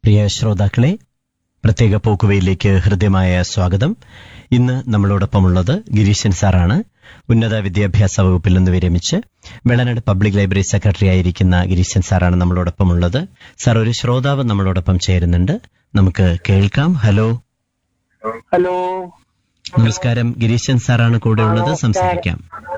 പ്രിയ ശ്രോതാക്കളെ പ്രത്യേക പോക്കുവയിലേക്ക് ഹൃദ്യമായ സ്വാഗതം ഇന്ന് നമ്മളോടൊപ്പമുള്ളത് ഗിരീശൻ സാറാണ് ഉന്നത വിദ്യാഭ്യാസ വകുപ്പിൽ നിന്ന് വിരമിച്ച് വെള്ളനാട് പബ്ലിക് ലൈബ്രറി സെക്രട്ടറി ആയിരിക്കുന്ന ഗിരീശൻ സാറാണ് നമ്മളോടൊപ്പമുള്ളത് സാർ ഒരു ശ്രോതാവ് നമ്മളോടൊപ്പം ചേരുന്നുണ്ട് നമുക്ക് കേൾക്കാം ഹലോ ഹലോ നമസ്കാരം ഗിരീശൻ സാറാണ് കൂടെ ഉള്ളത് സംസാരിക്കാം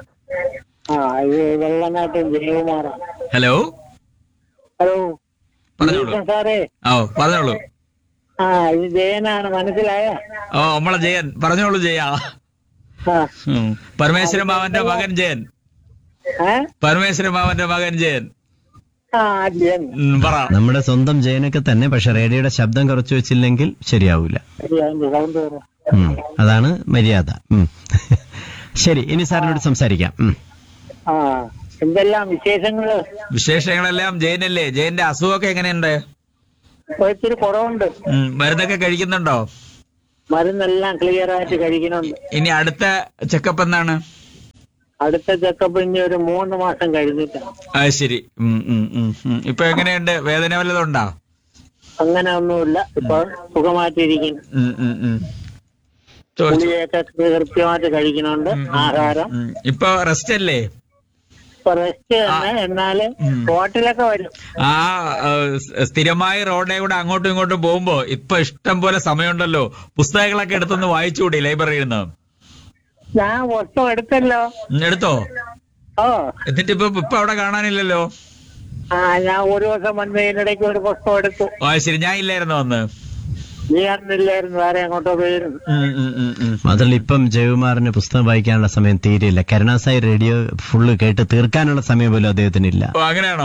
ആ ഇത് വെള്ളനാട്ടിൽ ജയകുമാറ ഹലോ ഹലോ പറഞ്ഞോളൂ ജയൻ സാറേ ഓ പറഞ്ഞോളൂ ആ ഇത് ജയനാണ് മനസ്സിലായ ഓ നമ്മളെ ജയൻ പറഞ്ഞോളൂ ജയ ആ ഉം. പരമേശ്വര മാവന്റെ മകൻ ജയൻ ഏ? പരമേശ്വര മാവന്റെ മകൻ ജയൻ ആ ജയൻ ഉം, പറ നമ്മുടെ സ്വന്തം ജയനൊക്കെ തന്നെ പക്ഷെ റേഡിയോയുടെ ശബ്ദം കുറച്ചു വെച്ചില്ലെങ്കിൽ ശരിയാവൂല ശരി, അതിന്റെ സൗണ്ട് പറ. ഉം. അതാണ് മര്യാദ ഉം. ശരി ഇനി സാറിനോട് സംസാരിക്കാം ഉം. ആ എന്തെല്ലാം വിശേഷങ്ങള് വിശേഷങ്ങളെല്ലാം ജയനല്ലേ ജയന്റെ അസുഖമൊക്കെ എങ്ങനെയുണ്ട് ഇപ്പൊ ഇത്തിരി കുറവുണ്ട് ഉം, മരുന്നൊക്കെ കഴിക്കുന്നുണ്ടോ മരുന്നെല്ലാം ക്ലിയർ ആയിട്ട് കഴിക്കുന്നുണ്ട് ഇനി അടുത്ത ചെക്കപ്പ് എന്നാണ് അടുത്ത ചെക്കപ്പ് ഇനി ഒരു മൂന്ന് മാസം കഴിഞ്ഞിട്ടാണ് അത് ശരി ഉം, ഉം, ഉം, ഉം. ഇപ്പൊ എങ്ങനെയുണ്ട് വേദന വല്ലതും ഉണ്ടോ അങ്ങനെ ഒന്നുമില്ല ഇപ്പൊ സുഖമായിട്ടിരിക്കുന്നു ഉം, ഉം, ഉം. ചോദിച്ചു. ഗുളികയൊക്കെ കൃത്യമായിട്ട് കഴിക്കുന്നുണ്ട് ആഹാരം ഉം. ഇപ്പൊ റെസ്റ്റ് അല്ലേ ഇപ്പൊ റെസ്റ്റ് തന്നെ എന്നാല് ഹോട്ടലൊക്കെ വരും ആ ആ, സ് സ്ഥിരമായി റോഡേ കൂടെ അങ്ങോട്ടും ഇങ്ങോട്ടും പോകുമ്പോ ഇപ്പൊ ഇഷ്ടം പോലെ സമയമുണ്ടല്ലോ പുസ്തകങ്ങളൊക്കെ എടുത്തൊന്ന് വായിച്ചുകൂടി ലൈബ്രറിയിൽ നിന്ന് ഞാൻ പുസ്തകം എടുത്തല്ലോ ഉം, എടുത്തോ ഓ എന്നിട്ട് ഇപ്പൊ ഇപ്പൊ അവിടെ കാണാനില്ലല്ലോ ആ ഞാൻ ഒരു ദിവസം വന്നതിനിടയ്ക്ക് ഒരു പുസ്തകം എടുത്തു ആ ശരി ഞാൻ ഇല്ലായിരുന്നു വന്ന് നീ അന്നില്ലായിരുന്നു വേറെ അങ്ങോട്ടോ പോയിരുന്നു ഉം, ഉം, ഉം, ഉം. മാത്രമല്ല ഇപ്പം ജയകുമാറിന് പുസ്തകം വായിക്കാനുള്ള സമയം തീരെയില്ല കരുണാസായി റേഡിയോ ഫുള്ള് കേട്ട് തീർക്കാനുള്ള സമയം പോലും അദ്ദേഹത്തിനില്ല ഓ അങ്ങനെയാണോ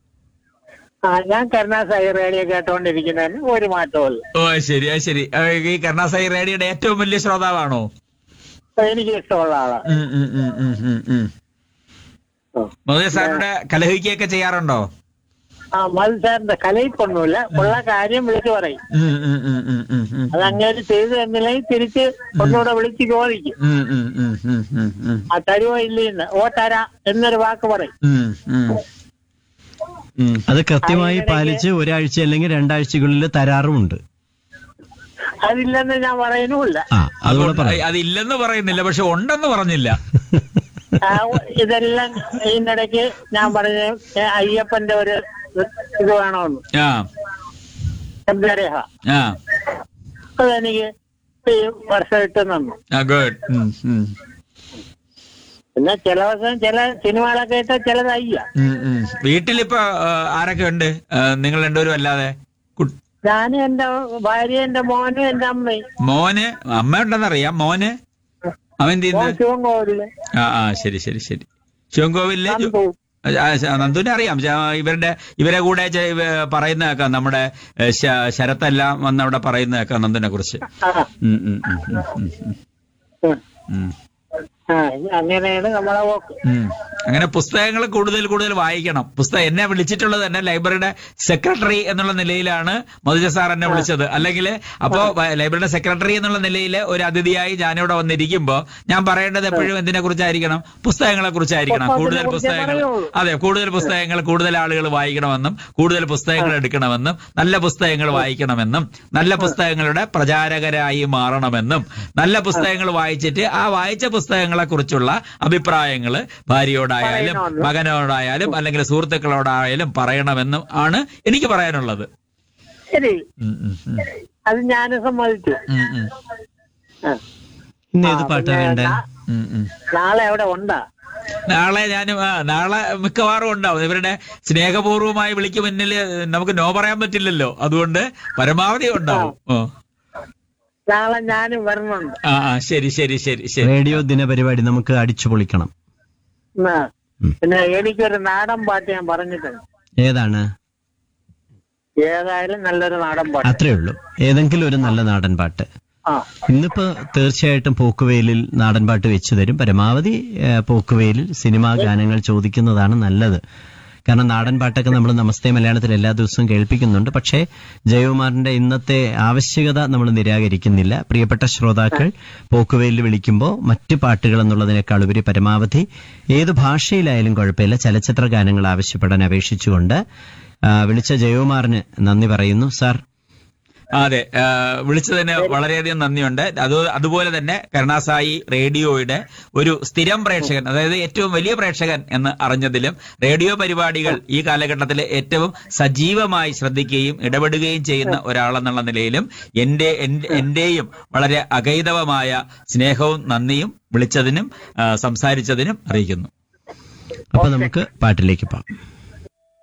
ആ ഞാൻ കരുണാസായി റേഡിയോ കേട്ടോണ്ടിരിക്കുന്നതിന് ഒരു മാറ്റവും ഓ അത് ശരി അത് ശരി ആ, ഈ കരുണാസായി റേഡിയോയുടെ ഏറ്റവും വലിയ ശ്രോതാവാണോ എനിക്ക് ഇഷ്ടമുള്ള ആളാണ് ഉം, ഉം, ഉം, ഉം, ഉം, ഉം. മോദി സാറിന്റെ കലഹിക്കുകയൊക്കെ ചെയ്യാറുണ്ടോ ആ മത്സരന്റെ കലയിപ്പൊന്നുമില്ല ഉള്ള കാര്യം വിളിച്ചു പറയും ഉം, ഉം, ഉം, ഉം, ഉം, ഉം. അത് അങ്ങനെ ചെയ്തു തന്നില്ലെങ്കിൽ തിരിച്ച് ഒന്നുകൂടെ വിളിച്ച് ചോദിക്കും ഉം, ഉം, ഉം, ഉം, ഉം, ഉം. ആ തരുവോ ഇല്ലെന്ന് ഓ തരാം എന്നൊരു വാക്ക് പറയും ഉം, ഉം. ഉം. അത് കൃത്യമായി പാലിച്ച് ഒരാഴ്ച അല്ലെങ്കിൽ രണ്ടാഴ്ചകളിൽ തരാറുമുണ്ട് അതില്ലെന്ന് ഞാൻ പറയുന്നുമില്ല ആ അതുകൂടെ അപ്പോൾ പറയാം അതില്ലെന്ന് പറയുന്നില്ല പക്ഷെ ഉണ്ടെന്ന് പറഞ്ഞില്ല ആ, ഇതെല്ലാം ഇതിനിടയ്ക്ക് ഞാൻ പറഞ്ഞ ഏ, അയ്യപ്പന്റെ ഒരു ഇത് വേണമെന്ന് ആ ശബ്ദരേഖ ആ അതെനിക്ക് ഈ വർഷം ഇട്ട് തന്നു ആ ഗുഡ് പിന്നെ ചില ദിവസം ചില സിനിമകളൊക്കെ ഇട്ട ചിലത് അയ്യ വീട്ടിലിപ്പോ ആ, ആരൊക്കെ ഉണ്ട് ആ, നിങ്ങൾ രണ്ടുപേരും അല്ലാതെ കു- ഞാനും എന്റെ ഭാര്യ എന്റെ മോനും എന്റെ അമ്മയും മോന് അമ്മ ഉണ്ടെന്നറിയാം മോന് അവൻ എന്ത് മോൻ ചെയ്യുന്നത് ശിവൻകോവില് ആ ആ ശരി ശരി ശരി ശിവൻകോവിലെ നന്ദു. നന്ദുവിനെ അറിയാം ശ- ഇവരുടെ ഇവരെ കൂടെ ചെ- ഇവ- പറയുന്ന കേൾക്കാം നമ്മുടെ ഏ, ശ- ശരത്തെല്ലാം വന്ന് അവിടെ പറയുന്ന കേൾക്കാം നന്ദുവിനെ കുറിച്ച് ആ ഉം, ഉം, ഉം, ഉം, ഉം, ഉം. ഉം. ഉം. ആ അങ്ങനെയാണ് നമ്മളെ പോക്ക് ഉം. അങ്ങനെ പുസ്തകങ്ങൾ കൂടുതൽ കൂടുതൽ വായിക്കണം പുസ്തകം എന്നെ വിളിച്ചിട്ടുള്ളത് തന്നെ ലൈബ്രറിയുടെ സെക്രട്ടറി എന്നുള്ള നിലയിലാണ് മധുജ സാർ എന്നെ വിളിച്ചത് അല്ലെങ്കിൽ അപ്പോ വ- ലൈബ്രറിയുടെ സെക്രട്ടറി എന്നുള്ള നിലയിൽ ഒരു അതിഥിയായി ഞാനിവിടെ വന്നിരിക്കുമ്പോ ഞാൻ പറയേണ്ടത് എപ്പോഴും എന്തിനെ കുറിച്ചായിരിക്കണം പുസ്തകങ്ങളെ കുറിച്ചായിരിക്കണം കൂടുതൽ പുസ്തകത്തിനെ പുസ്തകങ്ങൾ കുറിച്ചേ അതെ കൂടുതൽ പുസ്തകങ്ങൾ കൂടുതൽ ആളുകൾ വായിക്കണമെന്നും കൂടുതൽ പുസ്തകങ്ങൾ എടുക്കണമെന്നും നല്ല പുസ്തകങ്ങൾ വായിക്കണമെന്നും നല്ല പുസ്തകങ്ങളുടെ പ്രചാരകരായി മാറണമെന്നും നല്ല പുസ്തകങ്ങൾ വായിച്ചിട്ട് ആ വായിച്ച പുസ്തകങ്ങളെ കുറിച്ചുള്ള അഭിപ്രായങ്ങൾ ഭാര്യയോടായാലും പറയണമെന്ന്. മകനോടായാലും അല്ലെങ്കിൽ സുഹൃത്തുക്കളോടായാലും പറയണമെന്നും ആണ് എനിക്ക് പറയാനുള്ളത് ശരി ഉം, ഉം, ഉം. അത് ഞാനും സമ്മതിച്ചു ഉം, ഉം. ആ. ഇന്ന് ഏത് ആ, പാട്ടാ പിന്നെ വേണ്ടേ നാ- ഉം, ഉം. നാളെ എവിടെ ഉണ്ടാ നാളെ ഞാനും ആ, നാളെ മിക്കവാറും ഉണ്ടാവും ഇവരുടെ സ്നേഹപൂർവ്വമായി വിളിക്ക് മുന്നിൽ നമുക്ക് നോ പറയാൻ പറ്റില്ലല്ലോ അതുകൊണ്ട് പരമാവധി ഉണ്ടാവും ഓ. നാളെ ഞാനും വരണുണ്ട് ആ ആ ശരി ശരി ശരി ശരി റേഡിയോ ദിനപരിപാടി നമുക്ക് അടിച്ചു പൊളിക്കണം ആ. ഉം. പിന്നെ എനിക്കൊരു നാടൻ പാട്ട് ഞാൻ പറഞ്ഞിട്ടുണ്ട് ഏതാണ് ഏതായാലും നല്ലൊരു നാടൻ പാട്ട് അത്രേ ഉള്ളൂ ഏതെങ്കിലും ഒരു നല്ല നാടൻ പാട്ട് ആ ഇന്നിപ്പോ തീർച്ചയായിട്ടും പോക്കുവെയിലിൽ നാടൻ പാട്ട് വെച്ചു തരും പരമാവധി ഏ, പോക്കുവെയിലിൽ സിനിമാ ഗാനങ്ങൾ ചോദിക്കുന്നതാണ് നല്ലത് കാരണം നാടൻ പാട്ടൊക്കെ നമ്മൾ നമസ്തേ മലയാളത്തിൽ എല്ലാ ദിവസവും കേൾപ്പിക്കുന്നുണ്ട് പക്ഷേ ജയകുമാറിന്റെ ഇന്നത്തെ ആവശ്യകത നമ്മൾ നിരാകരിക്കുന്നില്ല പ്രിയപ്പെട്ട ശ്രോതാക്കൾ പോക്കുവെയിൽ വിളിക്കുമ്പോൾ മറ്റ് പാട്ടുകൾ എന്നുള്ളതിനേക്കാൾ ഉപരി പരമാവധി ഏത് ഭാഷയിലായാലും കുഴപ്പമില്ല ചലച്ചിത്ര ഗാനങ്ങൾ ആവശ്യപ്പെടാൻ അപേക്ഷിച്ചുകൊണ്ട് ആ, വിളിച്ച ജയകുമാറിന് നന്ദി പറയുന്നു സാർ അതെ ആ, വിളിച്ചതിന് വളരെയധികം നന്ദിയുണ്ട് അത് അതുപോലെ തന്നെ കരുണാസായി റേഡിയോയുടെ ഒരു സ്ഥിരം പ്രേക്ഷകൻ അതായത് ഏറ്റവും വലിയ പ്രേക്ഷകൻ എന്ന് അറിഞ്ഞതിലും റേഡിയോ പരിപാടികൾ ഈ കാലഘട്ടത്തിൽ ഏറ്റവും സജീവമായി ശ്രദ്ധിക്കുകയും ഇടപെടുകയും ചെയ്യുന്ന ഒരാളെന്നുള്ള നിലയിലും എന്റെ എൻ- എന്റെയും വളരെ അഗൈതവമായ സ്നേഹവും നന്ദിയും വിളിച്ചതിനും ആ, സംസാരിച്ചതിനും അറിയിക്കുന്നു അപ്പൊ നമുക്ക് പാട്ടിലേക്ക് പോകാം